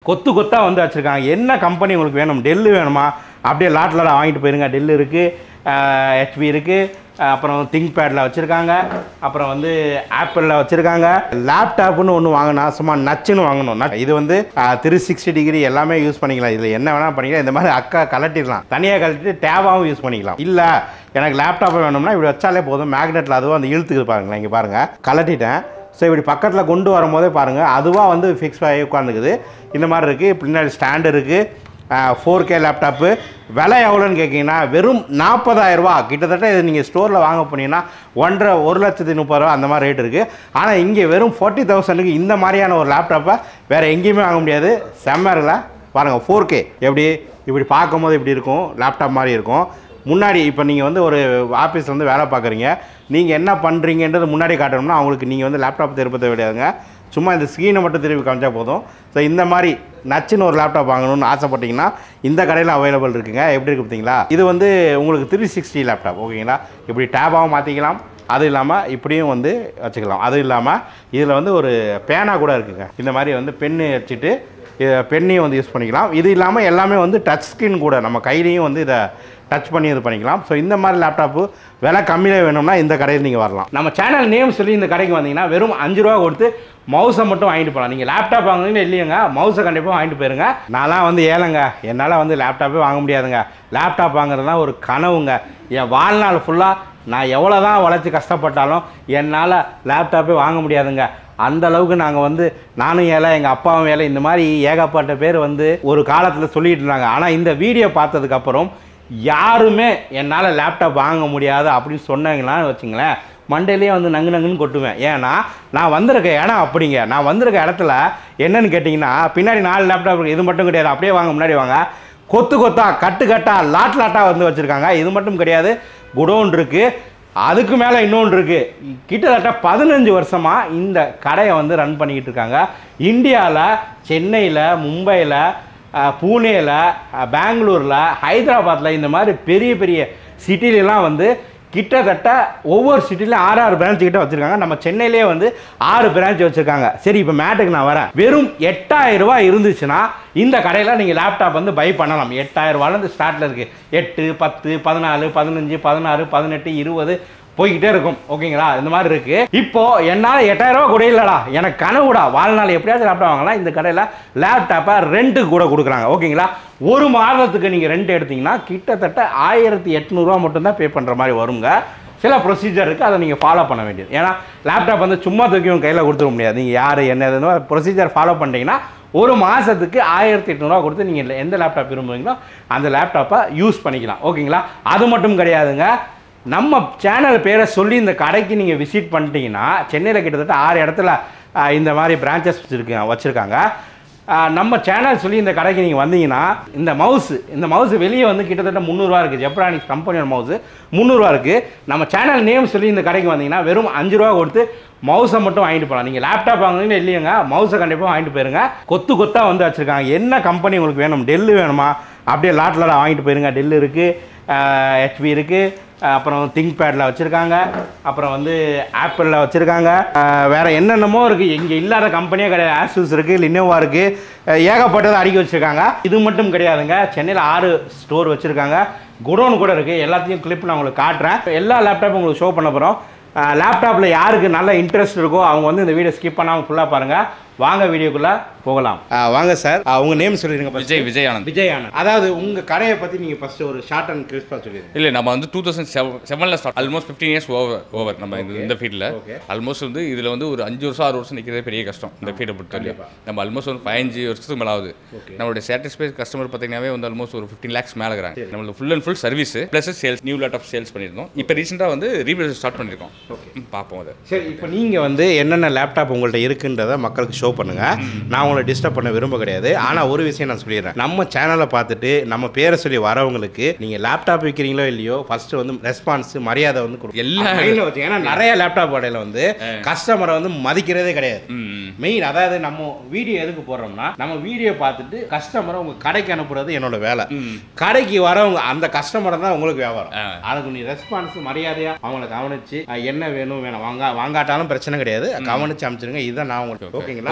கொத்து கொத்தாக வந்து வச்சுருக்காங்க என்ன கம்பெனி உங்களுக்கு வேணும் டெல்லு வேணுமா அப்படியே லாட் லாட் வாங்கிட்டு போயிருங்க டெல்லு இருக்குது ஹெச்பி இருக்குது அப்புறம் திங்க் பேடில் வச்சுருக்காங்க அப்புறம் வந்து ஆப்பிளில் வச்சுருக்காங்க லேப்டாப்னு ஒன்று வாங்கினா சும்மா நச்சுன்னு வாங்கணும் நட்- இது வந்து த்ரீ சிக்ஸ்டி டிகிரி எல்லாமே யூஸ் பண்ணிக்கலாம் இதில் என்ன வேணால் பண்ணிக்கலாம் இந்த மாதிரி அக்கா கலட்டிடலாம் தனியாக கலட்டிட்டு டேபாகவும் யூஸ் பண்ணிக்கலாம் இல்லை எனக்கு லேப்டாப் வேணும்னா இப்படி வச்சாலே போதும் மேக்னெட்டில் அதுவும் அந்த இழுத்துக்கு பாருங்களேன் இங்கே பாருங்கள் கலட்டிட்டேன் ஸோ இப்படி பக்கத்தில் கொண்டு வரும்போதே பாருங்கள் அதுவாக வந்து ஃபிக்ஸ் ஆகி உட்காந்துக்குது இந்த மாதிரி இருக்குது பின்னாடி ஸ்டாண்டு இருக்குது ஃபோர் கே லேப்டாப்பு விலை எவ்வளோன்னு கேட்டிங்கன்னா வெறும் 40000 ரூபாய் கிட்டத்தட்ட இது நீங்கள் ஸ்டோரில் வாங்க போனீங்கன்னா ஒன்றரை ஒரு லட்சத்தி முப்பது ரூபா அந்த மாதிரி ரேட் இருக்குது ஆனால் இங்கே வெறும் ஃபார்ட்டி தௌசண்ட்க்கு இந்த மாதிரியான ஒரு லேப்டாப்பை வேறு எங்கேயுமே வாங்க முடியாது செம்ம இருக்குல்ல பாருங்கள் ஃபோர் கே எப்படி இப்படி பார்க்கும்போது இப்படி இருக்கும் லேப்டாப் மாதிரி இருக்கும் முன்னாடி இப்போ நீங்கள் வந்து ஒரு ஆஃபீஸ் வந்து வேலை பார்க்குறீங்க நீங்கள் என்ன பண்ணுறீங்கன்றது முன்னாடி காட்டணும்னா அவங்களுக்கு நீங்கள் வந்து லேப்டாப் திருப்ப தேவையாதுங்க சும்மா இந்த ஸ்க்ரீனை மட்டும் திருப்பி காமிச்சா போதும் ஸோ இந்த மாதிரி நச்சுன்னு ஒரு லேப்டாப் வாங்கணும்னு ஆசைப்பட்டீங்கன்னா இந்த கடையில் அவைலபிள் இருக்குங்க எப்படி இருக்கு பார்த்தீங்களா இது வந்து உங்களுக்கு த்ரீ சிக்ஸ்டி லேப்டாப் ஓகேங்களா இப்படி டேபாகவும் மாற்றிக்கலாம் அது இல்லாமல் இப்படியும் வந்து வச்சுக்கலாம் அது இல்லாமல் இதில் வந்து ஒரு பேனா கூட இருக்குங்க இந்த மாதிரி வந்து பென்னு வச்சுட்டு பெண்ணையும் வந்து யூஸ் பண்ணிக்கலாம் இது இல்லாமல் எல்லாமே வந்து டச் ஸ்க்ரீன் கூட நம்ம கையிலையும் வந்து இதை டச் பண்ணி இது பண்ணிக்கலாம் ஸோ இந்த மாதிரி லேப்டாப்பு விலை கம்மியில் வேணும்னா இந்த கடையில் நீங்கள் வரலாம் நம்ம சேனல் நேம் சொல்லி இந்த கடைக்கு வந்தீங்கன்னா வெறும் அஞ்சு ரூபா கொடுத்து மவுஸை மட்டும் வாங்கிட்டு போகலாம் நீங்கள் லேப்டாப் வாங்குறீங்க இல்லையங்க மவுஸை கண்டிப்பாக வாங்கிட்டு போயிருங்க நான்லாம் வந்து ஏழைங்க என்னால் வந்து லேப்டாப்பே வாங்க முடியாதுங்க லேப்டாப் வாங்குறதுலாம் ஒரு கனவுங்க என் வாழ்நாள் ஃபுல்லாக நான் எவ்வளோ தான் உழைச்சி கஷ்டப்பட்டாலும் என்னால் லேப்டாப்பே வாங்க முடியாதுங்க அந்த அளவுக்கு நாங்கள் வந்து நானும் ஏழை எங்கள் அப்பாவும் ஏழை இந்த மாதிரி ஏகப்பட்ட பேர் வந்து ஒரு காலத்தில் சொல்லிட்டு இருந்தாங்க ஆனால் இந்த வீடியோ பார்த்ததுக்கப்புறம் யாருமே என்னால் லேப்டாப் வாங்க முடியாது அப்படின்னு சொன்னாங்களான்னு வச்சுங்களேன் மண்டையிலேயே வந்து நங்கு நங்குன்னு கொட்டுவேன் ஏன்னா நான் வந்திருக்க இடம் அப்படிங்க நான் வந்திருக்க இடத்துல என்னன்னு கேட்டிங்கன்னா பின்னாடி நாலு லேப்டாப் இருக்கு இது மட்டும் கிடையாது அப்படியே வாங்க முன்னாடி வாங்க கொத்து கொத்தா கட்டு கட்டா லாட் லாட்டா வந்து வச்சுருக்காங்க இது மட்டும் கிடையாது குடோன் இருக்குது அதுக்கு மேலே இன்னொன்று இருக்குது கிட்டத்தட்ட பதினஞ்சு வருஷமாக இந்த கடையை வந்து ரன் பண்ணிக்கிட்டு இருக்காங்க இந்தியாவில் சென்னையில் மும்பையில் பூனேயில் பெங்களூரில் ஹைதராபாத்தில் இந்த மாதிரி பெரிய பெரிய சிட்டிலலாம் வந்து கிட்டத்தட்ட ஒவ்வொரு சிட்டிலையும் ஆறு ஆறு பிரான்ச் கிட்ட வச்சுருக்காங்க நம்ம சென்னையிலே வந்து ஆறு பிரான்ச் வச்சுருக்காங்க சரி இப்போ மேட்டுக்கு நான் வரேன் வெறும் எட்டாயிரம் ரூபாய் இருந்துச்சுன்னா இந்த கடையில் நீங்கள் லேப்டாப் வந்து பை பண்ணலாம் எட்டாயிரம் ரூபாயிலேருந்து ஸ்டார்ட்டில் இருக்குது எட்டு பத்து பதினாலு பதினஞ்சு பதினாறு பதினெட்டு இருபது போய்கிட்டே இருக்கும் ஓகேங்களா இந்த மாதிரி இருக்கு இப்போ என்னால் எட்டாயிரம் ரூபாய் கூட இல்லடா எனக்கு கனவுடா வாழ்நாள் எப்படியாச்சும் லேப்டாப் வாங்கலாம் இந்த கடையில் லேப்டாப்பை ரெண்ட்டுக்கு கூட கொடுக்குறாங்க ஓகேங்களா ஒரு மாதத்துக்கு நீங்கள் ரெண்ட் எடுத்தீங்கன்னா கிட்டத்தட்ட ஆயிரத்தி எட்நூறுரூவா மட்டும்தான் பே பண்ணுற மாதிரி வருங்க சில ப்ரொசீஜர் இருக்குது அதை நீங்கள் ஃபாலோ பண்ண வேண்டியது ஏன்னா லேப்டாப் வந்து சும்மா தூக்கி உங்கள் கையில் கொடுத்துட முடியாது நீங்கள் யார் என்ன எதுன்னு ப்ரொசீஜர் ஃபாலோ பண்ணிட்டீங்கன்னா ஒரு மாதத்துக்கு ஆயிரத்தி எட்நூறுவா கொடுத்து நீங்கள் எந்த லேப்டாப் விரும்புவீங்களோ அந்த லேப்டாப்பை யூஸ் பண்ணிக்கலாம் ஓகேங்களா அது மட்டும் கிடையாதுங்க நம்ம சேனல் பேரை சொல்லி இந்த கடைக்கு நீங்கள் விசிட் பண்ணிட்டீங்கன்னா சென்னையில் கிட்டத்தட்ட ஆறு இடத்துல ஆஹ், இந்த மாதிரி பிரான்ச்சஸ் வச்சுருக்க வச்சுருக்காங்க ஆஹ், நம்ம சேனல் சொல்லி இந்த கடைக்கு நீங்கள் வந்தீங்கன்னா இந்த மவுஸ் இந்த மவுஸ் வெளியே வந்து கிட்டத்தட்ட முந்நூறுரூவா இருக்குது ஜெப்ரானிக்ஸ் கம்பெனியோட மவுஸ் முந்நூறுரூவா இருக்குது நம்ம சேனல் நேம் சொல்லி இந்த கடைக்கு வந்தீங்கன்னா வெறும் அஞ்சு ரூபா கொடுத்து மவுஸை மட்டும் வாங்கிட்டு போகலாம் நீங்கள் லேப்டாப் வாங்குறீங்க இல்லையங்க மவுஸை கண்டிப்பாக வாங்கிட்டு போயிருங்க கொத்து கொத்தாக வந்து வச்சுருக்காங்க என்ன கம்பெனி உங்களுக்கு வேணும் டெல்லு வேணுமா அப்படியே லாட் லாட் வாங்கிட்டு போயிருங்க டெல் இருக்குது ஹெச்பி இருக்குது அப்புறம் திங்க் பேடில் வச்சுருக்காங்க அப்புறம் வந்து ஆப்பிளில் வச்சுருக்காங்க வேறு என்னென்னமோ இருக்குது இங்கே இல்லாத கம்பெனியே கிடையாது ஆசூஸ் இருக்குது லினோவா இருக்குது ஏகப்பட்டதை அடுக்கி வச்சுருக்காங்க இது மட்டும் கிடையாதுங்க சென்னையில் ஆறு ஸ்டோர் வச்சுருக்காங்க குடோன் கூட இருக்குது எல்லாத்தையும் கிளிப் நான் உங்களுக்கு காட்டுறேன் எல்லா லேப்டாப்பும் உங்களுக்கு ஷோ பண்ண போகிறோம் லேப்டாப்பில் யாருக்கு நல்ல இன்ட்ரெஸ்ட் இருக்கோ அவங்க வந்து இந்த வீடியோ ஸ்கிப் பண்ணாமல் ஃபுல்லாக பாருங்கள் வாங்க வீடியோக்குள்ளே போகலாம் வாங்க சார் உங்கள் நேம் சொல்லிடுங்க first. விஜய் விஜய் ஆனந்த் விஜய் ஆனந்த் அதாவது உங்கள் கடையை பற்றி நீங்கள் ஃபஸ்ட்டு ஒரு ஷார்ட் அண்ட் கிறிஸ்பாக சொல்லிடுங்க இல்லை நம்ம வந்து டூ தௌசண்ட் செவனில் start almost fifteen years over over நம்ம இந்த இந்த ஃபீல்டில் Okay. ஆல்மோஸ்ட் வந்து இதில் வந்து ஒரு அஞ்சு வருஷம் ஆறு வருஷம் நிற்கிறதே பெரிய கஷ்டம் இந்த ஃபீல்டை பொறுத்தவரையும் நம்ம ஆல்மோஸ்ட் ஒரு பதினஞ்சு வருஷத்துக்கு மேலே ஆகுது நம்மளுடைய சாட்டிஸ்ஃபை கஸ்டமர் பார்த்தீங்கன்னாவே வந்து ஆல்மோஸ்ட் ஒரு ஃபிஃப்டின் லேக்ஸ் மேலே இருக்கிறாங்க நம்மளுக்கு full and full service plus sales new laptop sales பண்ணியிருந்தோம் இப்போ ரீசெண்டாக வந்து ரீவியூ ஸ்டார்ட் பண்ணியிருக்கோம் ம், பார்ப்போம் அதை சரி இப்போ நீங்கள் வந்து என்னென்ன லேப்டாப் உங்கள்ட்ட இருக்குன்றதை மக்களுக்கு ஷோ பண்ணுங்கள் நான் உங்களை டிஸ்டர்ப் பண்ண விரும்ப கிடையாது ஆனால் ஒரு விஷயம் நான் சொல்லிடுறேன் நம்ம சேனலை பார்த்துட்டு நம்ம பேரை சொல்லி வரவங்களுக்கு நீங்கள் லேப்டாப் விற்கிறீங்களோ இல்லையோ ஃபர்ஸ்ட் வந்து ரெஸ்பான்ஸ் மரியாதை வந்து கொடுக்கும் எல்லா- மெயினில் வச்சு ஏன்னா நிறைய லேப்டாப் கடையில் வந்து கஸ்டமரை வந்து மதிக்கிறதே கிடையாது ம் மெயின் அதாவது நம்ம வீடியோ எதுக்கு போடுறோம்னா நம்ம வீடியோ பார்த்துட்டு கஸ்டமரை உங்க கடைக்கு அனுப்புறது என்னோட வேலை கடைக்கு வரவங்க அந்த கஸ்டமரை தான் உங்களுக்கு வியாபாரம் ஆ. அதுக்கு நீ ரெஸ்பான்ஸ் மரியாதையா அவங்கள கவனிச்சு அஹ், என்ன வேணும் வேணும் வாங்க வாங்காட்டாலும் பிரச்சனை கிடையாது கவனிச்சு அமைச்சிருங்க இதுதான் நான் உங்களுக்கு ஓகேங்களா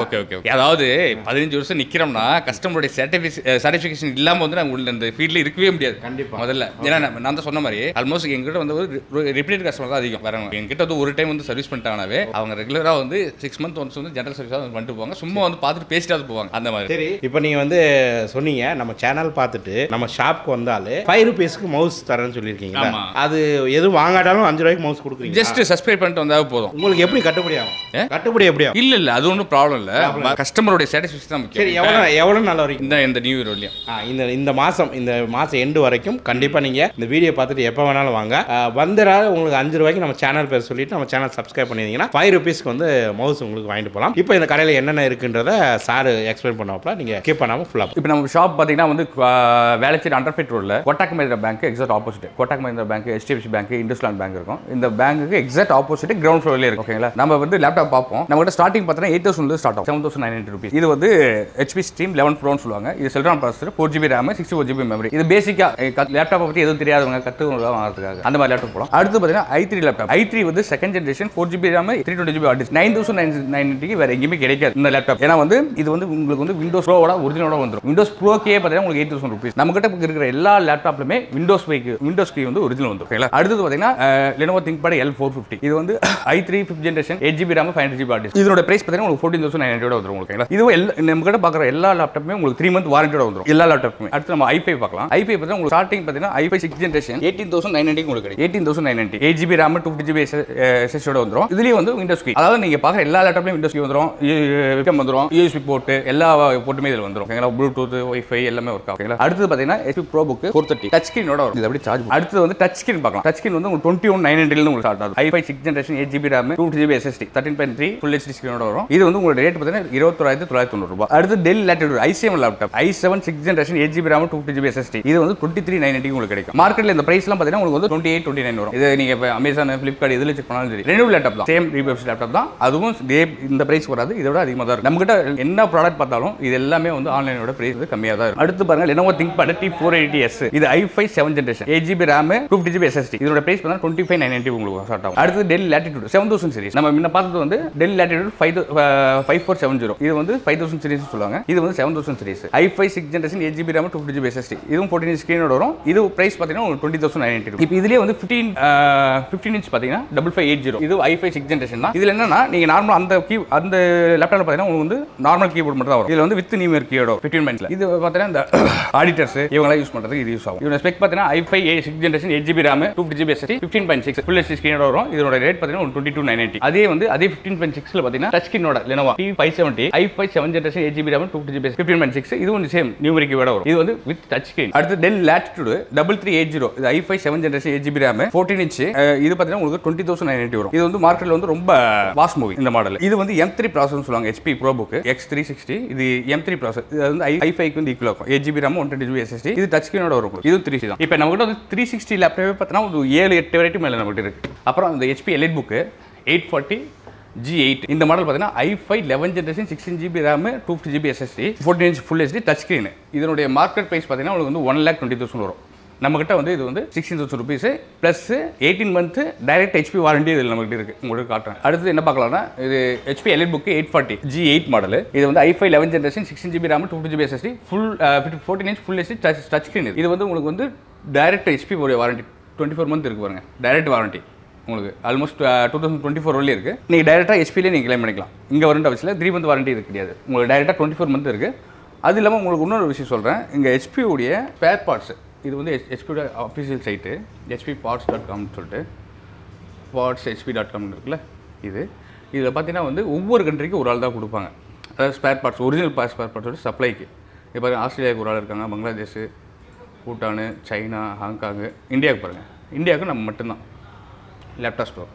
ஓகே ஓகே ஓகே அதாவது பதினஞ்சு வருஷம் நிக்கிறோம்னா கஸ்டமருடைய சர்டிஃபிகேஷன் இல்லாம வந்து நாங்கள் உள்ள இந்த ஃபீல்டில் இருக்கவே முடியாது கண்டிப்பா. முதல்ல ஏன்னா நான் நான் தான் சொன்ன மாதிரி ஆல்மோஸ்ட் எங்கிட்ட வந்து ஒரு ரிப்பீட் கஸ்டமர் தான் அதிகம் வரவங்க எங்கிட்ட வந்து ஒரு டைம் வந்து சர்வீஸ் பண்ணிட்டாங்கனாவே அவங்க ரெகுலராக வந்து சிக்ஸ் மந்த் ஒன்ஸ் வந்து ஜென்ரல் சர்வீஸாக வந்து பண்ணிட்டு போவாங்க சும்மா வந்து பார்த்துட்டு பேசிட்டாவது போவாங்க அந்த மாதிரி சரி இப்போ நீங்கள் வந்து சொன்னீங்க நம்ம சேனல் பார்த்துட்டு நம்ம ஷாப்க்கு வந்தாலே ஃபைவ் ருபீஸ்க்கு மவுஸ் தரேன்னு சொல்லியிருக்கீங்க ஆமா. அது எதுவும் வாங்காட்டாலும் அஞ்சு ரூபாய்க்கு மவுஸ் கொடுக்குறீங்க ஜஸ்ட் சப்ஸ்கிரைப் பண்ணிட்டு வந்தாவே போதும் உங்களுக்கு எப்படி கட்டுப்படி ஆகும் ஏ? கட்டுப்படி எப்படி ஆகும் இல்ல இல்ல அது ஒன்றும் ப்ராப்ளம் இல்ல கஸ்டமருடைய சாட்டிஸ்ஃபேக்ஷன் தான் சரி முக்கியம் எவ்வளோ எவ்வளோ நாள் வரைக்கும் இந்த இந்த நியூ இயர் வரலையும் ஆ, இந்த இந்த மாதம் இந்த மாதம் எண்டு வரைக்கும் கண்டிப்பாக நீங்கள் இந்த வீடியோ பார்த்துட்டு எப்போ வேணாலும் வாங்க ஆ, வந்துடா உங்களுக்கு அஞ்சு ரூபாய்க்கு நம்ம சேனல் பேர் சொல்லிட்டு நம்ம சேனல் சப்ஸ்கிரைப் பண்ணியிருந்தீங்கன்னா ஃபைவ் ருபீஸ்க்கு வந்து மவுஸ் உங்களுக்கு வாங்கிட்டு போகலாம் இப்போ இந்த கடையில் என்னென்ன இருக்குன்றத சார் எக்ஸ்பிளைன் பண்ணாப்புல நீங்கள் கீப் பண்ணாமல் ஃபுல்லாக இப்போ நம்ம ஷாப் பார்த்தீங்கன்னா வந்து ஆஹ், வேளச்சேரி அண்டர்பேட் ரோடில் Kotak Mahindra bank exact opposite Kotak Mahindra bank HDFC bank IndusInd bank இருக்கும் இந்த பேங்க்கு எக்ஸாக்ட் ஆப்போசிட் கிரவுண்ட் ஃப்ளோர்லேயே இருக்கும் ஓகேங்களா நம்ம வந்து லேப்டாப் பார்ப்போம் நம்ம கிட்ட ஸ்டார்டிங் பார்த்தீங்கன்னா எயிட் தௌசண்ட் ஸ்டார்ட் ஆகும் செவன் தௌசண்ட் நைன் ருபீஸ் இது வந்து ஹெச்பி ஸ்ட்ரீம் லெவன் ப்ரோன்னு சொல்லுவாங்க இது Celeron processor four GB RAM sixty four GB memory இது பேசிக்காக லேப்டாப்பை பற்றி எதுவும் தெரியாதவங்க கற்றுக்கணும் வாங்குறதுக்காக அந்த மாதிரி லேப்டாப் போகலாம் அடுத்து பார்த்தீங்கன்னா ஐ த்ரீ லேப்டாப் ஐ த்ரீ வந்து second generation four GB RAM three twenty GB ஆர்டிஸ் நைன் தௌசண்ட் நைன் நைன்ட்டிக்கு வேறு எங்கேயுமே கிடைக்காது இந்த லேப்டாப் ஏன்னா வந்து இது வந்து உங்களுக்கு வந்து விண்டோஸ் ப்ரோவோட ஒரிஜினலோட வந்துடும் விண்டோஸ் ப்ரோக்கே பார்த்தீங்கன்னா உங்களுக்கு எயிட் தௌசண்ட் ருபீஸ் நம்ம கிட்ட இருக்கிற எல்லா லேப்டாப்லுமே விண்டோஸ் பைக்கு விண்டோஸ் கீ வந்து ஒரிஜினல் வந்துடும் ஓகேங்களா அடுத்தது பார்த்தீங்கன்னா Lenovo ThinkPad L four fifty இது வந்து ஐ three fifth generation eight GB RAM five hundred GB ஆர்டிஸ் இதோட பிரைஸ் பார்த்தீங்கன்னா உங்களுக்கு ஃபோர்டீன் தௌசண்ட் நைன் ஹண்ட்ரட் வந்துடும் உங்களுக்கு ஓகேங்களா இதுவும் எல்லா நம்ம கிட்ட பார்க்குற எல்லா லேப்டாப்புமே உங்களுக்கு த்ரீ மந்த் வாரண்டியோட வந்துடும் எல்லா லேப்டாப்புமே அடுத்து நம்ம ஐஃபை பார்க்கலாம் ஐஃபை பார்த்தீங்கன்னா உங்களுக்கு ஸ்டார்டிங் பார்த்தீங்கன்னா i five six generation eighteen thousand nine உங்களுக்கு கிடைக்கும் eighteen thousand nine ninety eight GB RAM two fifty GB எஸ்எஸ்ஓட வந்துடும் இதுலேயும் வந்து விண்டோஸ் கீ அதாவது நீங்கள் பார்க்குற எல்லா லேப்டாப்லையும் விண்டோஸ் கீ வந்துடும் விக்கம் வந்துடும் யூஎஸ்பி போட்டு எல்லா போட்டுமே இதில் வந்துடும் ஓகேங்களா ப்ளூடூத் ஒய்ஃபை எல்லாமே ஒர்க் ஆகும் ஓகேங்களா அடுத்து பார்த்தீங்கன்னா SP ProBook four thirty touch ஸ்க்ரீனோட வரும் இது அப்படி சார்ஜ் அடுத்து வந்து டச் ஸ்க்ரீன் பார்க்கலாம் டச் ஸ்க்ரீன் வந்து உங்களுக்கு டுவெண்ட்டி ஒன் நைன் ஹண்ட்ரட்ல உங்களுக்கு ஸ்டார்ட் ஆகும் i five six generation eight GB RAM two GB SSD thirteen point three full HD ஸ்க்ரீனோட வரும் இது வந்து உங்களோட ரேட் பார்த்தீங்கன்னா இருபத்தொராயிரத்தி தொள்ளாயிரத்தி தொண்ணூறு ரூபாய் அடுத்து Dell Latitude i seven laptop i seven six generation eight GB RAM two fifty GB SSD இது வந்து டுவெண்ட்டி த்ரீ நைன் உங்களுக்கு கிடைக்கும் மார்க்கெட்டில் இந்த பிரைஸ்லாம் பார்த்தீங்கன்னா உங்களுக்கு வந்து டுவெண்ட்டி எயிட் டுவெண்ட்டி நைன் வரும் இது நீங்கள் இப்போ அமேசான் ஃப்ளிப்கார்ட் இதில் செக் பண்ணாலும் சரி ரெண்டு லேப்டாப் தான் சேம் ரீபப்ஸ் லேப்டாப் தான் அதுவும் இதே இந்த பிரைஸ் வராது இதை விட அதிகமாக தான் இருக்கும் நம்மகிட்ட என்ன ப்ராடக்ட் பார்த்தாலும் இது எல்லாமே வந்து ஆன்லைனோட பிரைஸ் வந்து கம்மியாக தான் இருக்கும் அடுத்து பாருங்க Lenovo ThinkPad T four eighty S இது ஐ five seven generation eight GB RAM two fifty GB SSD இதோட பிரைஸ் பார்த்தா டுவெண்ட்டி ஃபைவ் நைன் உங்களுக்கு ஸ்டார்ட் ஆகும் அடுத்து Dell Latitude seven thousand series நம்ம முன்ன பார்த்தது வந்து Dell Latitude five five four seven zero இது வந்து ஃபைவ் தௌசண்ட் சீரிஸ் சொல்லுவாங்க இது வந்து seven thousand series i five six generation eight GB RAM two fifty GB SST இதுவும் ஃபோர்டீன் இன்ச் ஸ்க்ரீனோட வரும் இது பிரைஸ் பார்த்தீங்கன்னா உங்களுக்கு டுவெண்ட்டி தௌசண்ட் நைன் இப்போ இதுலேயே வந்து ஃபிஃப்டீன் ஃபிஃப்டீன் இன்ச் பார்த்தீங்கன்னா டபுள் ஃபைவ் எயிட் ஜீரோ இது ஐ ஃபைவ் சிக்ஸ் ஜென்ரேஷன் தான் இதில் என்னன்னா நீங்கள் நார்மல் அந்த கீ அந்த லேப்டாப்ல பார்த்தீங்கன்னா உங்களுக்கு வந்து நார்மல் கீபோர்ட் மட்டும் தான் வரும் இதில் வந்து வித் நியூமர் கீயோட ஃபிஃப்டீன் மைண்ட்ல இது பார்த்தீங்கன்னா இந்த ஆடிட்டர்ஸ் இவங்களாம் யூஸ் பண்ணுறதுக்கு இது யூஸ் ஆகும் இவங்க ஸ்பெக் பார்த்தீங்கன்னா i five six generation eight GB RAM two fifty GB SD fifteen point six full SD ஸ்க்ரீனோட வரும் இதோட ரேட் பார்த்தீங்கன்னா டுவெண்ட்டி டூ நைன் அதே வந்து அதே ஃபிஃப்டீன் பாயிண்ட் சிக்ஸ்ல பார்த்தீங்கன்னா டச் ஸ்க்ரீனோட Lenovo T five seventy i five seven generation eight GB RAM two fifty GB fifteen point six இது வந்து சேம் நியூமரிக் விட வரும் இது வந்து வித் டச் ஸ்க்ரீன் அடுத்து Dell Latitude double three eight zero இது ஐ five seven generation eight GB RAM fourteen inch இது பார்த்தீங்கன்னா உங்களுக்கு டுவெண்ட்டி தௌசண்ட் நைன் வரும் இது வந்து மார்க்கெட்ல வந்து ரொம்ப வாஸ் மூவி இந்த மாடல் இது வந்து எம் த்ரீ ப்ராசஸ் சொல்லுவாங்க HP ProBook X three sixty இது எம் த்ரீ ப்ராசஸ் இது வந்து ஐ ஃபைவ்க்கு வந்து ஈக்குவல் இருக்கும் eight GB RAM one twenty GB SSD இது டச் ஸ்க்ரீனோட வரும் இது த்ரீ தான் இப்போ நம்ம கிட்ட வந்து த்ரீ சிக்ஸ்டி லேப்டாப்பே பார்த்தீங்கன்னா ஒரு ஏழு எட்டு வெரைட்டி மேலே நம்மகிட்ட இருக்கு அப்புறம் இந்த HP EliteBook eight forty G eight இந்த மாடல் பார்த்தீங்கன்னா i five eleven generation sixteen GB RAM two fifty GB SSD fourteen inch full HD touch screen இதனுடைய மார்க்கெட் ப்ரைஸ் பார்த்தீங்கன்னா உங்களுக்கு வந்து ஒன் லேக் டுவெண்ட்டி தௌசண்ட் வரும் நம்மகிட்ட வந்து இது வந்து sixteen thousand rupees plus eighteen month direct HP warranty இதில் நம்மகிட்ட இருக்குது உங்களுக்கு காட்டுறேன் அடுத்து என்ன பார்க்கலாம்னா இது HP EliteBook eight forty G eight model இது வந்து i five eleven generation sixteen GB RAM two GB SSD full fourteen inch full HD touch touch screen இது வந்து உங்களுக்கு வந்து டைரக்ட் ஹெச்பி உடைய வாரண்டி டுவெண்ட்டி ஃபோர் மந்த் இருக்கு பாருங்க direct warranty உங்களுக்கு almost two thousand twenty four வரலையும் இருக்குது நீங்கள் டேரெக்டாக ஹெச்பிலே நீங்கள் கிளைம் பண்ணிக்கலாம் இங்கே வரண்ட வயசில் த்ரீ மந்த் வாரண்டி இது கிடையாது உங்களுக்கு டேரெக்டாக டுவெண்ட்டி ஃபோர் மந்த் இருக்குது அது இல்லாமல் உங்களுக்கு இன்னொரு விஷயம் சொல்கிறேன் இங்கே ஹெச்பி உடைய ஸ்பேர் பார்ட்ஸ் இது வந்து ஹெச்பியோட official site HP parts dot காம்னு சொல்லிட்டு பார்ட்ஸ் ஹெச்பி டாட் காம்னு இருக்குல்ல இது இதில் பார்த்தீங்கன்னா வந்து ஒவ்வொரு கண்ட்ரிக்கும் ஒரு ஆள் தான் கொடுப்பாங்க அதாவது spare parts original part spare பார்ட்ஸோட சப்ளைக்கு இப்போ பாருங்க ஆஸ்திரேலியாவுக்கு ஒரு ஆள் இருக்காங்க பங்களாதேஷ் பூட்டானு சைனா ஹாங்காங்கு இந்தியாவுக்கு பாருங்கள் இந்தியாவுக்கு நம்ம மட்டும்தான் லேப்டாப் ஸ்டோர்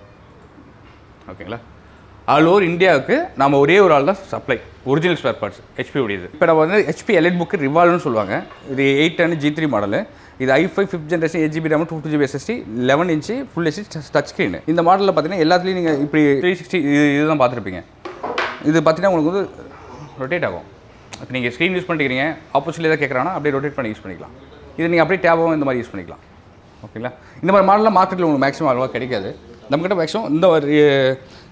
ஓகேங்களா ஆல் ஓவர் இந்தியாவுக்கு நம்ம ஒரே ஒரு ஆள் தான் supply original spare parts HP உடையது இப்போ நம்ம வந்து ஹெச்பி எலைட் புக்கு ரிவால்வ்னு சொல்லுவாங்க இது eight ten G three model இது ஐ five fifth generation eight GB RAM two two GB SSD eleven inch full HD touch screen இந்த மாடலில் பார்த்தீங்கன்னா எல்லாத்துலேயும் நீங்கள் இப்படி த்ரீ சிக்ஸ்டி இது இதுதான் பார்த்துருப்பீங்க இது பார்த்தீங்கன்னா உங்களுக்கு வந்து ரொட்டேட் ஆகும் இப்போ நீங்கள் ஸ்க்ரீன் யூஸ் பண்ணிக்கிறீங்க ஆப்போசிட்ல ஏதாவது கேட்குறாங்கன்னா அப்படியே ரொட்டேட் பண்ணி யூஸ் பண்ணிக்கலாம் இது நீங்கள் அப்படியே டேபாகவும் இந்த மாதிரி யூஸ் பண்ணிக்கலாம் ஓகேங்களா இந்த மாதிரி மாடலாம் மார்க்கெட்டில் உங்களுக்கு மேக்ஸிமம் அவ்வளோவா கிடைக்காது நம்மக்கிட்ட மேக்ஸிமம் இந்த ஒரு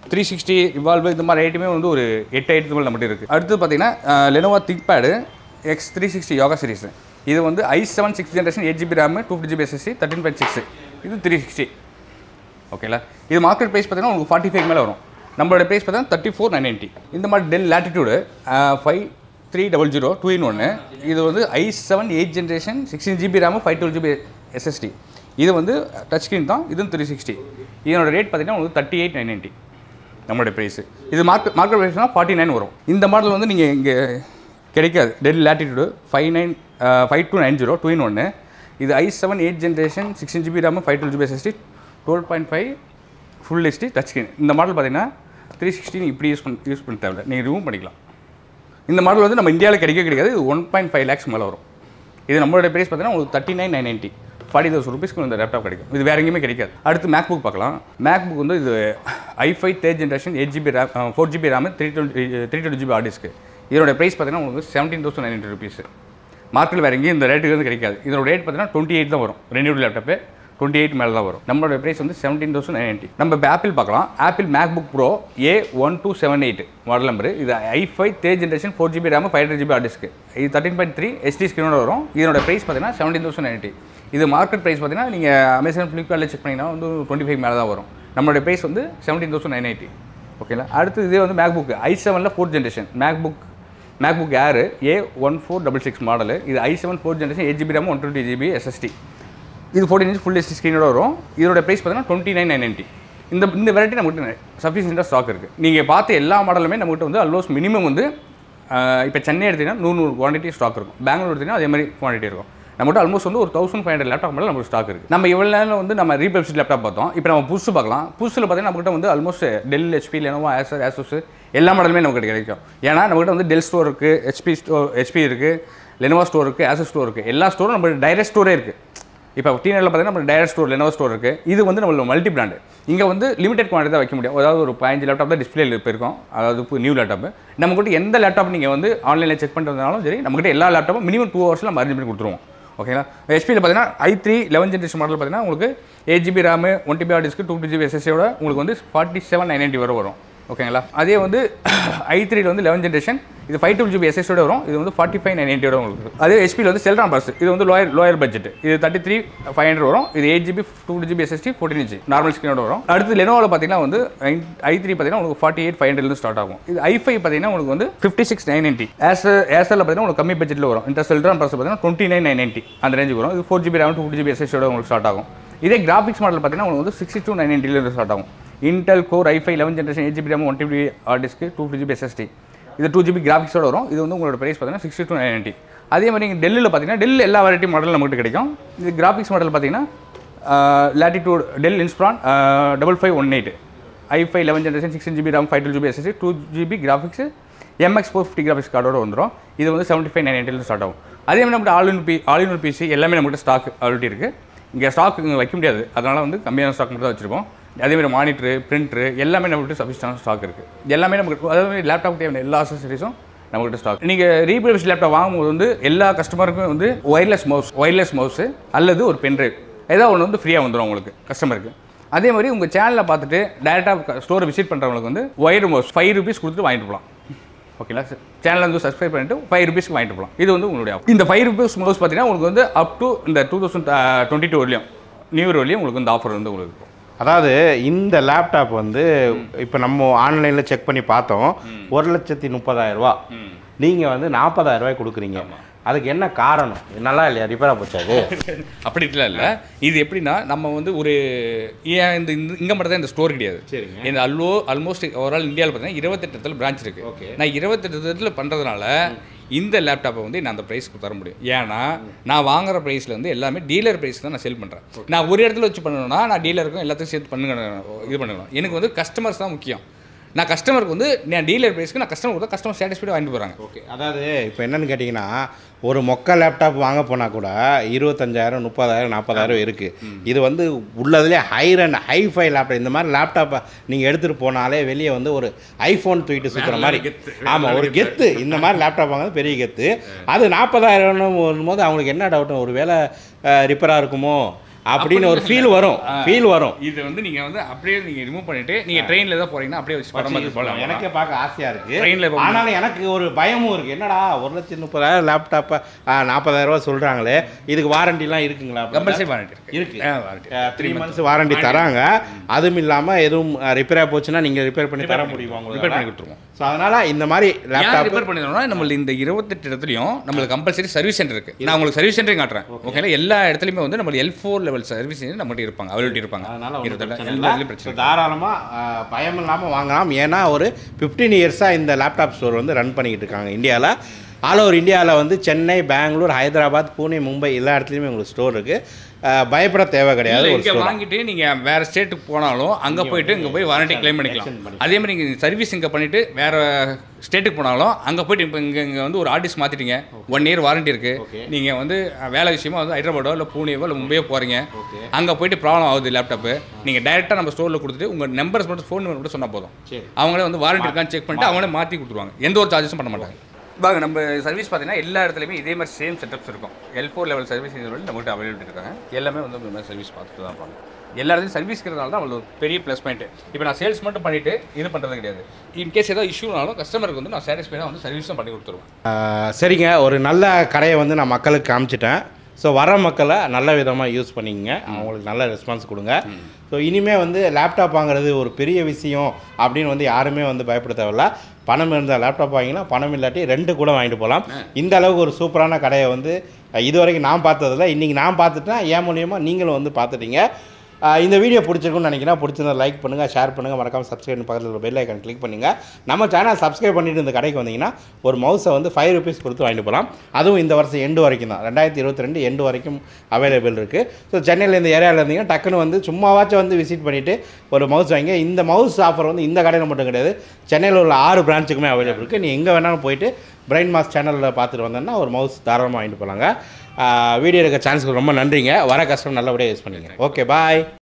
த்ரீ சிக்ஸ்டி இவால்வ் இந்த மாதிரி ஐட்டமே வந்து ஒரு எட்டு ஐட்டத்து மேலே நம்மகிட்ட இருக்குது அடுத்து பார்த்தீங்கன்னா Lenovo ThinkPad X three sixty Yoga series இது வந்து I seven six generation eight GB RAM two fifty GB SSC thirteen point six இது த்ரீ சிக்ஸ்டி ஓகேங்களா இது மார்க்கெட் ப்ரைஸ் பார்த்தீங்கன்னா உங்களுக்கு ஃபார்ட்டி ஃபைவ் மேலே வரும் நம்மளோட ப்ரைஸ் பார்த்தீங்கன்னா தேர்ட்டி ஃபோர் நைன் நைன்ட்டி இந்த மாதிரி Dell Latitude five three double zero two in ஒன்று இது வந்து I seven eight generation sixteen GB RAM five twelve GB SSD இது வந்து டச் ஸ்க்ரீன் தான் இதுவும் த்ரீ சிக்ஸ்டி இதனோட ரேட் பார்த்தீங்கன்னா உங்களுக்கு தேர்ட்டி எயிட் நைன் நைன்ட்டி நம்மளுடைய ப்ரைஸ் இது மார்க்கெட் மார்க்கெட் ப்ரைஸ்னால் ஃபார்ட்டி நைன் வரும் இந்த மாடல் வந்து நீங்கள் இங்கே கிடைக்காது Dell Latitude five nine five two nine zero two in ஒன்று இது I seven eight generation sixteen GB RAM five twelve GB SSD twelve point five full HD touch screen இந்த model பார்த்தீங்கன்னா த்ரீ சிக்ஸ்டி இப்படி use பண்ண use பண்ண தேவையில்ல நீங்கள் remove பண்ணிக்கலாம் இந்த மாடல் வந்து நம்ம இந்தியாவில் கிடைக்க கிடைக்காது இது ஒன் பாயிண்ட் ஃபைவ் லேக்ஸ் மேலே வரும் இது நம்மளோட ப்ரைஸ் பார்த்தீங்கன்னா உங்களுக்கு thirty nine nine ninety forty thousand ருபீஸ்க்கு இந்த லேப்டாப் கிடைக்கும் இது வேற எங்கேயுமே கிடைக்காது அடுத்து மேக் புக் பார்க்கலாம் மேக் புக் வந்து இது I five third generation eight GB RAM four GB RAM three twenty three twenty GB hard disk இதோட ப்ரைஸ் பார்த்தீங்கன்னா உங்களுக்கு seventeen thousand nine hundred rupees மார்க்கெட்டில் வேறு எங்கேயும் இந்த ரேட்டுக்கு வந்து கிடைக்காது இதோட ரேட் பார்த்தீங்கன்னா டுவெண்ட்டி எயிட் தான் வரும் ரெண்டு லேப்டாப்பு டுவெண்ட்டி எயிட் மேலே தான் வரும் நம்மளோட ப்ரைஸ் வந்து செவன்டீன் தௌசண்ட் நைன்ட்டி நம்ம இப்போ ஆப்பிள் பார்க்கலாம் Apple MacBook Pro A one two seven eight model number இது I five third generation four GB RAM five hundred GB hard disk இது தேர்ட்டின் பாயிண்ட் த்ரீ எஸ்டி ஸ்க்ரீனோட வரும் இதோட ப்ரைஸ் பார்த்தீங்கன்னா செவன்டீன் தௌசண்ட் நைன்ட்டி இது மார்க்கெட் ப்ரைஸ் பார்த்தீங்கன்னா நீங்கள் Amazon ஃப்ளிப்கார்ட்டில் செக் பண்ணிங்கன்னா வந்து டுவெண்ட்டி ஃபைவ் மேலே தான் வரும் நம்மளோட ப்ரைஸ் வந்து செவன்டீன் தௌசண்ட் நைன் எயிட்டி ஓகேங்களா அடுத்து இதே வந்து மேக் புக் ஐ செவனில் fourth generation MacBook MacBook Air A one four double six model இது I seven four generation eight GB RAM one twenty GB SSD இது fourteen inch full HD ஸ்க்ரீனோட வரும் இதோட price பார்த்தீங்கன்னா twenty nine nine ninety இந்த இந்த variety நம்மகிட்ட சஃபிஷியண்டாக stock இருக்குது நீங்கள் பார்த்த எல்லா மாடலுமே நம்மகிட்ட வந்து ஆல்மோஸ்ட் மினிமம் வந்து இப்போ சென்னை எடுத்தீங்கன்னா நூறு நூறு குவான்டிட்டி ஸ்டாக் இருக்கும் பெங்களூர் எடுத்தீங்கன்னா அதே மாதிரி குவான்டிட்டி இருக்கும் நம்மகிட்ட ஆல்மோஸ்ட் வந்து ஒரு தௌசண்ட் ஃபைவ் ஹண்ட்ரட் லேப்டாப் மேலே நமக்கு ஸ்டாக் இருக்குது நம்ம இவ்வளோ நேரம் வந்து நம்ம ரீபப்சிட் லேப்டாப் பார்த்தோம் இப்போ நம்ம புதுசு பார்க்கலாம் புதுசில் பார்த்தீங்கன்னா நம்மகிட்ட வந்து almost Dell HP Lenovo Acer Asus எல்லா மாடலுமே நமக்கு கிடைக்கும் ஏன்னா நம்மகிட்ட வந்து டெல் ஸ்டோர் இருக்குது ஹெச்பி ஸ்டோர் ஹெச்பி இருக்குது லெனோவா ஸ்டோர் இருக்குது ஆசஸ் ஸ்டோர் இருக்குது எல்லா ஸ்டோரும் நம்ம டைரக்ட் ஸ்டோரே இருக்குது இப்போ டீனரில் பார்த்தீங்கன்னா நம்ம டைரக்ட் ஸ்டோர் லெனோவா ஸ்டோர் இருக்குது இது வந்து நம்மளோட மல்டி பிராண்டு இங்கே வந்து லிமிடெட் குவான்டிட்டி தான் வைக்க முடியும் அதாவது ஒரு பதினஞ்சு லேப்டாப் தான் டிஸ்பிளே இப்போ இருக்கும் அதாவது நியூ லேப்டாப் நம்மகிட்ட எந்த லேப்டாப் நீங்கள் வந்து ஆன்லைனில் செக் பண்ணுறதுனாலும் சரி நம்மகிட்ட எல்லா லேப்டாப்பும் மினிமம் டூ ஹவர்ஸில் நம்ம அரேஞ்ச் பண்ணி கொடுத்துருவோம் ஓகேங்களா ஹெச்பியில் பார்த்தீங்கன்னா ஐ த்ரீ லெவன் ஜென்ரேஷன் மாடல் பார்த்தீங்கன்னா உங்களுக்கு eight GB RAM one TB hard disk two GB எஸ்எஸ்சியோட உங்களுக்கு வந்து ஃபார்ட்டி செவன் நைன் நைன்ட்டி வரை வரும் ஓகேங்களா அதே வந்து ஐ த்ரீல வந்து லெவன் ஜென்ரேஷன் இது ஃபைவ் டூ ஜிபி எஸ்எஸோட வரும் இது வந்து ஃபார்ட்டி ஃபைவ் நைன் எயிட்டியோட உங்களுக்கு அதே ஹெச்பியில் வந்து செல்ரான் பஸ் இது வந்து லோயர் லோயர் பட்ஜெட் இது தேர்ட்டி த்ரீ ஃபைவ் ஹண்ட்ரட் வரும் இது eight GB two GB SSD fourteen inch normal ஸ்க்ரீனோட வரும் அடுத்து லெனோவில் பார்த்தீங்கன்னா வந்து ஐ த்ரீ பார்த்தீங்கன்னா உங்களுக்கு ஃபார்ட்டி எயிட் ஃபைவ் ஹண்ட்ரட்லேருந்து ஸ்டார்ட் ஆகும் இது ஐ ஃபைவ் பார்த்தீங்கன்னா உங்களுக்கு வந்து ஃபிஃப்டி சிக்ஸ் நைன் நைன்ட்டி ஏஸ் ஏர்செல்ல பார்த்தீங்கன்னா உங்களுக்கு கம்மி பட்ஜெட்டில் வரும் இந்த செல்ரான் பஸ் பார்த்தீங்கன்னா டுவெண்ட்டி நைன் நைன் நைன்ட்டி அந்த ரேஞ்சுக்கு வரும் இது four GB RAM two GB எஸ்எஸ்டியோட உங்களுக்கு ஸ்டார்ட் ஆகும் இதே கிராஃபிக்ஸ் மாடல் பார்த்தீங்கன்னா உங்களுக்கு வந்து சிக்ஸ்டி டூ நைன் நைன்ட்டிலேருந்து ஸ்டார்ட் ஆகும் Intel Core I five eleven generation eight GB RAM one TB hard disk two GB SSD இது டூ ஜிபி கிராஃபிக்ஸோட வரும் இது வந்து உங்களோட ப்ரைஸ் பார்த்தீங்கன்னா சிக்ஸ்டி டூ நைன்ட்டி அதே மாதிரி நீங்கள் டெல்லில் பார்த்தீங்கன்னா டெல் எல்லா வெரைட்டி மாடல் நம்மகிட்ட கிடைக்கும் இது கிராஃபிக்ஸ் மாடல் பார்த்தீங்கன்னா Latitude Dell Inspiron double five one eight I five eleven generation sixteen GB RAM five two GB SSD two GB graphics MX four fifty graphics கார்டோட வந்துடும் இது வந்து செவன்ட்டி ஃபைவ் நைன் எயிட்டில் start ஆகும் அதே மாதிரி நம்மகிட்ட all in P all in PC எல்லாமே நம்மகிட்ட ஸ்டாக் ஆல்ரெடி இருக்குது இங்கே ஸ்டாக் இங்கே வைக்க முடியாது அதனால் வந்து கம்மியான ஸ்டாக் மட்டும் தான் வச்சுருக்கோம் அதேமாதிரி மானிட்ரு பிரிண்ட்ரு எல்லாமே நம்மகிட்ட சஃபிஷியன்டான ஸ்டாக் இருக்குது எல்லாமே நமக்கு அதாவது லேப்டாப் தேவையான எல்லா அசசரிஸும் நம்மகிட்ட ஸ்டாக் நீங்கள் ரீபிளஸ் லேப்டாப் வாங்கும்போது வந்து எல்லா கஸ்டமருக்கும் வந்து ஒயர்லெஸ் மவுஸ் ஒயர்லெஸ் மவுஸு அல்லது ஒரு பென்ட்ரைவ் ஏதாவது ஒன்று வந்து ஃப்ரீயாக வந்துடும் உங்களுக்கு கஸ்டமருக்கு அதே மாதிரி உங்கள் சேனலை பார்த்துட்டு டேரெக்டாக ஸ்டோரை விசிட் பண்ணுறவங்களுக்கு வந்து ஒயர் மவுஸ் ஃபைவ் ருபீஸ் கொடுத்துட்டு வாங்கிட்டு போகலாம் ஓகேங்களா சேனல் வந்து சப்ஸ்கிரைப் பண்ணிட்டு ஃபைவ் ருபீஸ்க்கு வாங்கிட்டு போகலாம் இது வந்து உங்களுடைய offer. இந்த ஃபைவ் ருபீஸ் மவுஸ் பார்த்தீங்கன்னா உங்களுக்கு வந்து அப் டு இந்த டூ தௌசண்ட் டுவெண்ட்டி டூ வரலையும் நியூ இயர் வரலையும் உங்களுக்கு இந்த ஆஃபர் வந்து உங்களுக்கு இருக்கும் அதாவது இந்த லேப்டாப் வந்து இப்போ நம்ம ஆன்லைனில் செக் பண்ணி பார்த்தோம் ஒரு லட்சத்தி முப்பதாயிரம் ரூபா நீங்கள் வந்து நாற்பதாயிரம் ரூபாய் கொடுக்குறீங்க அதுக்கு என்ன காரணம் நல்லா இல்லையா ரிப்பேராக போச்சு அது அப்படிலாம் இல்லை இது எப்படின்னா நம்ம வந்து ஒரு ஏன் இந்த இந்த- இங்க மட்டும் தான் இந்த ஸ்டோர் கிடையாது சரிங்க. இந்த அல்லோ ஆல்மோஸ்ட் ஓவரால் இந்தியாவில் பார்த்தீங்கன்னா இருபத்தெட்டு இடத்துல பிரான்ச் இருக்கு Okay. நான் இருபத்தெட்டு இடத்துல பண்ணுறதுனால இந்த லேப்டாப்பை வந்து நான் அந்த ப்ரைஸ்க்கு தர முடியும் ஏன்னா நான் வாங்குற ப்ரைஸில் வந்து எல்லாமே டீலர் ப்ரைஸ் தான் நான் செல் பண்ணுறேன் நான் ஒரு இடத்துல வச்சு பண்ணணும்னா நான் டீலருக்கும் எல்லாத்தையும் சேர்த்து பண்ணுங்க இது பண்ணணும் எனக்கு வந்து கஸ்டமர்ஸ் தான் முக்கியம் நான் கஸ்டமருக்கு வந்து நான் டீலர் ப்ரைஸ்க்கு நான் கஸ்டமர் கொடுத்தா கஸ்டமர் சாட்டிஸ்ஃபைடாக வாங்கிட்டு போகிறாங்க ஓகே அதாவது இப்போ என்னன்னு கேட்டிங்கன்னா ஒரு மொக்க லேப்டாப் வாங்க போனால் கூட இருபத்தஞ்சாயிரம் முப்பதாயிரம் நாற்பதாயிரம் இருக்குது இது வந்து உள்ளதுலேயே ஹை ரன் ஹை ஃபை லேப்டாப் இந்த மாதிரி லேப்டாப்பை நீங்கள் எடுத்துகிட்டு போனாலே வெளியே வந்து ஒரு ஐஃபோன் தூக்கிட்டு சுற்றுற மாதிரி கெத்து. ஆமாம் ஒரு கெத்து இந்த மாதிரி லேப்டாப் வாங்குறது பெரிய கெத்து அது நாற்பதாயிரம்னு போது அவங்களுக்கு என்ன டவுட்டும் ஒரு வேளை ரிப்பேராக இருக்குமோ அப்படின்னு ஒரு ஃபீல் வரும் ஃபீல் வரும் இது வந்து நீங்க வந்து அப்படியே நீங்க ரிமூவ் பண்ணிட்டு நீங்க ட்ரெயின்ல தான் போறீங்கன்னா அப்படியே வச்சு படம் பார்த்து போகலாம் எனக்கே பார்க்க ஆசையா இருக்கு ட்ரெயின்ல போக ஆனாலும் எனக்கு ஒரு பயமும் இருக்கு என்னடா ஒரு லட்சத்தி முப்பதாயிரம் லேப்டாப்பை நாற்பதாயிரம் ரூபாய் சொல்றாங்களே இதுக்கு வாரண்டிலாம் இருக்குங்களா கம்பல்சரி வாரண்டி இருக்கு இருக்கு ஆ, warranty. த்ரீ மந்த்ஸ் வாரண்டி தராங்க அதுவும் இல்லாம எதுவும் ரிப்பேர் போச்சுன்னா நீங்க ரிப்பேர் பண்ணி தர முடியுமா ரிப்பேர் உங்களுக்கு பண்ணி கொடுத்துருவோம் ஸோ அதனால இந்த மாதிரி ஏன் லேப்டாப் ரிப்பேர் பண்ணிடுறோம்னா நம்ம இந்த இருபத்தெட்டு இடத்துலையும் நம்மளுக்கு கம்பல்சரி சர்வீஸ் சென்டர் இருக்கு நான் உங்களுக்கு சர்வீஸ் சென்டரையும் காட்டுறேன் ஓகேங்களா எல்லா இடத்துலையுமே வந்து நம்ம எல் ஃபோர் லெவல் சர்வீஸ் நம்மகிட்ட இருப்பாங்க அவைலபிலிட்டி இருப்பாங்க அதனால ஒண்ணும் இருபத்தெட்டு பிரச்சனை எல்லா இல்லை. இதுலயும் பிரச்சனை So, தாராளமா அஹ், பயம் இல்லாம வாங்கலாம் ஏன்னா ஒரு ஃபிஃப்டீன் இயர்ஸா இந்த லேப்டாப் ஸ்டோர் வந்து ரன் பண்ணிக்கிட்டு இருக்காங்க இந்தியாவில் ஆல் ஓவர் இந்தியாவில் வந்து சென்னை பெங்களூர் ஹைதராபாத் பூனே மும்பை எல்லா இடத்துலையுமே உங்களுக்கு ஸ்டோர் இருக்கு அஹ், பயப்பட தேவை கிடையாது இல்ல, ஒரு இங்க ஸ்டோர் வாங்கிட்டு நீங்க வேற ஸ்டேட்டுக்கு போனாலும் அங்க போயிட்டு இங்க போய் வாரண்டி கிளைம் பண்ணிக்கலாம் அதே மாதிரி நீங்க சர்வீஸ் இங்க பண்ணிட்டு வேற ஸ்டேட்டுக்கு போனாலும் அங்க போயிட்டு இப்போ இங்க இங்க வந்து ஒரு ஆர்டிஸ்ட் மாத்திட்டீங்க ஒன் இயர் வாரண்டி இருக்கு Okay. நீங்க வந்து அஹ், வேலை விஷயமா வந்து ஹைதராபாடோ இல்ல பூனேவோ இல்ல மும்பையோ போறீங்க Okay. அங்க போயிட்டு ப்ராப்ளம் ஆகுது லேப்டாப்பு நீங்க டைரக்டா நம்ம ஸ்டோர்ல கொடுத்துட்டு உங்க நம்பர்ஸ் மட்டும் ஃபோன் நம்பர் மட்டும் சொன்னா போதும் சரி அவங்களே வந்து வாரண்டி இருக்கான்னு செக் பண்ணிட்டு அவங்களே மாற்றி கொடுத்துருவாங்க எந்த ஒரு சார்ஜஸும் பண்ண மாட்டாங்க பாங்க நம்ம சர்வீஸ் பார்த்தீங்கன்னா எல்லா இடத்துலையுமே இதே மாதிரி சேம் செட்டப்ஸ் இருக்கும் எல் ஃபோர் லெவல் சர்வீஸ் நம்மகிட்ட அவைலபிள் இருக்காங்க எல்லாமே வந்து இந்த மாதிரி சர்வீஸ் பார்த்துட்டு தான் இருப்பாங்க எல்லா இடத்துலையும் சர்வீஸ்க்கிறதுனால தான் அவ்வளோ பெரிய ப்ளஸ் பாயிண்ட் இப்போ நான் சேல்ஸ் மட்டும் பண்ணிட்டு இது பண்ணுறது கிடையாது இன்கேஸ் ஏதாவது இஷ்யூனாலும் கஸ்டமருக்கு வந்து நான் சாட்டிஸ்ஃபைடாக வந்து சர்வீஸும் பண்ணி கொடுத்துருவேன் ஆஹ் சரிங்க ஒரு நல்ல கடையை வந்து நான் மக்களுக்கு காமிச்சிட்டேன் ஸோ வர மக்களை நல்ல விதமாக யூஸ் பண்ணிக்கங்க அவங்களுக்கு நல்ல ரெஸ்பான்ஸ் கொடுங்க ஸோ இனிமேல் வந்து லேப்டாப் வாங்குறது ஒரு பெரிய விஷயம் அப்படின்னு வந்து யாருமே வந்து பயப்பட தேவையில்ல பணம் இருந்தால் லேப்டாப் வாங்கினா பணம் இல்லாட்டி ரெண்டு கூட வாங்கிட்டு போகலாம் இந்த அளவுக்கு ஒரு சூப்பரான கடையை வந்து அஹ், இது வரைக்கும் நான் பார்த்ததில்ல இன்றைக்கி நான் பார்த்துட்டேன் ஏன் மூலியமாக நீங்களும் வந்து பார்த்துட்டீங்க ஆஹ் இந்த வீடியோ பிடிச்சிருக்கும்னு நினைக்கிறேன் பிடிச்சிருந்தா லைக் பண்ணுங்கள் ஷேர் பண்ணுங்கள் மறக்காம சப்ஸ்கிரைப் பக்கத்தில் பெல் ஐக்கான் கிளிக் பண்ணுங்கள் நம்ம சேனல் சப்ஸ்கிரைப் பண்ணிட்டு இந்த கடைக்கு வந்தீங்கன்னா ஒரு மவுஸை வந்து ஃபைவ் ருபீஸ் கொடுத்து வாங்கிட்டு போகலாம் அதுவும் இந்த வருஷம் எண்டு வரைக்கும் தான் ரெண்டாயிரத்தி இருபத்தி ரெண்டு எண்டு வரைக்கும் அவைலபிள் இருக்குது ஸோ சென்னையில் இந்த ஏரியாவில் இருந்தீங்கன்னா டக்குன்னு வந்து சும்மாவாச்சும் வந்து விசிட் பண்ணிவிட்டு ஒரு மவுஸ் வாங்கி இந்த மவுஸ் ஆஃபர் வந்து இந்த கடையில் மட்டும் கிடையாது சென்னையில் உள்ள ஆறு பிரான்ச்சுக்குமே அவைலபிள் இருக்குது நீ எங்கே வேணாலும் போயிட்டு பிரைன் மாஸ் சேனலில் பார்த்துட்டு வந்தோன்னா ஒரு மவுஸ் தாராளமாக வாங்கிட்டு போகலாங்க வீடியோ எடுக்க சான்ஸ்க்கு ரொம்ப நன்றிங்க வர கஸ்டமர் நல்லபடியாக யூஸ் பண்ணிங்க ஓகே பாய்